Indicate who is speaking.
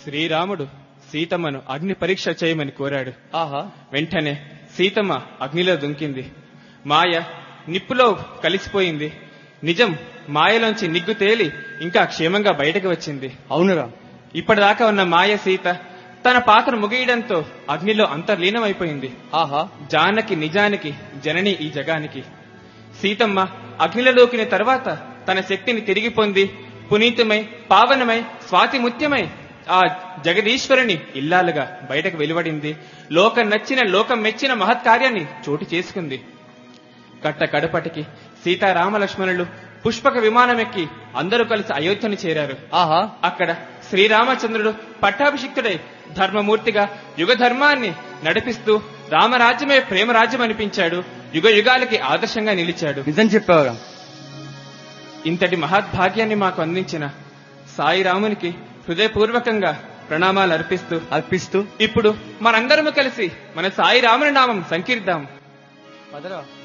Speaker 1: శ్రీరాముడు సీతమ్మను అగ్ని పరీక్ష చేయమని కోరాడు
Speaker 2: ఆహా
Speaker 1: వెంటనే సీతమ్మ అగ్నిలో దుంకింది మాయ నిప్పులో కలిసిపోయింది నిజం మాయలోంచి నిగ్గు తేలి ఇంకా క్షేమంగా బయటకు వచ్చింది
Speaker 2: అవునురా
Speaker 1: ఇప్పటిదాకా ఉన్న మాయ సీత తన పాత్ర ముగియడంతో అగ్నిలో అంతర్లీనమైపోయింది
Speaker 2: ఆహా
Speaker 1: జానకి నిజానికి జనని ఈ జగానికి సీతమ్మ అగ్నిలో దూకిన తర్వాత తన శక్తిని తిరిగి పొంది పునీతమై పావనమై స్వాతిముత్యమై ఆ జగదీశ్వరుని ఇల్లాలుగా బయటకు వెలువడింది లోకం నచ్చిన లోకం మెచ్చిన మహత్కార్యాన్ని చోటు చేసుకుంది కట్ట కడపటికి సీతారామలక్ష్మణులు పుష్పక విమానం ఎక్కి అందరూ కలిసి అయోధ్యను చేరారు
Speaker 2: ఆహా
Speaker 1: అక్కడ శ్రీరామచంద్రుడు పట్టాభిషిక్తుడై ధర్మమూర్తిగా యుగ ధర్మాన్ని నడిపిస్తూ రామరాజ్యమే ప్రేమరాజ్యం అనిపించాడు యుగ యుగాలకి ఆదర్శంగా నిలిచాడు
Speaker 2: నిజం చెప్పావురా
Speaker 1: ఇంతటి మహద్భాగ్యాన్ని మాకు అందించిన సాయి రామునికి హృదయపూర్వకంగా ప్రణామాలు అర్పిస్తూ
Speaker 2: అర్పిస్తూ
Speaker 1: ఇప్పుడు మనందరము కలిసి మన సాయి రాముని నామం సంకీర్దాం
Speaker 2: పదరా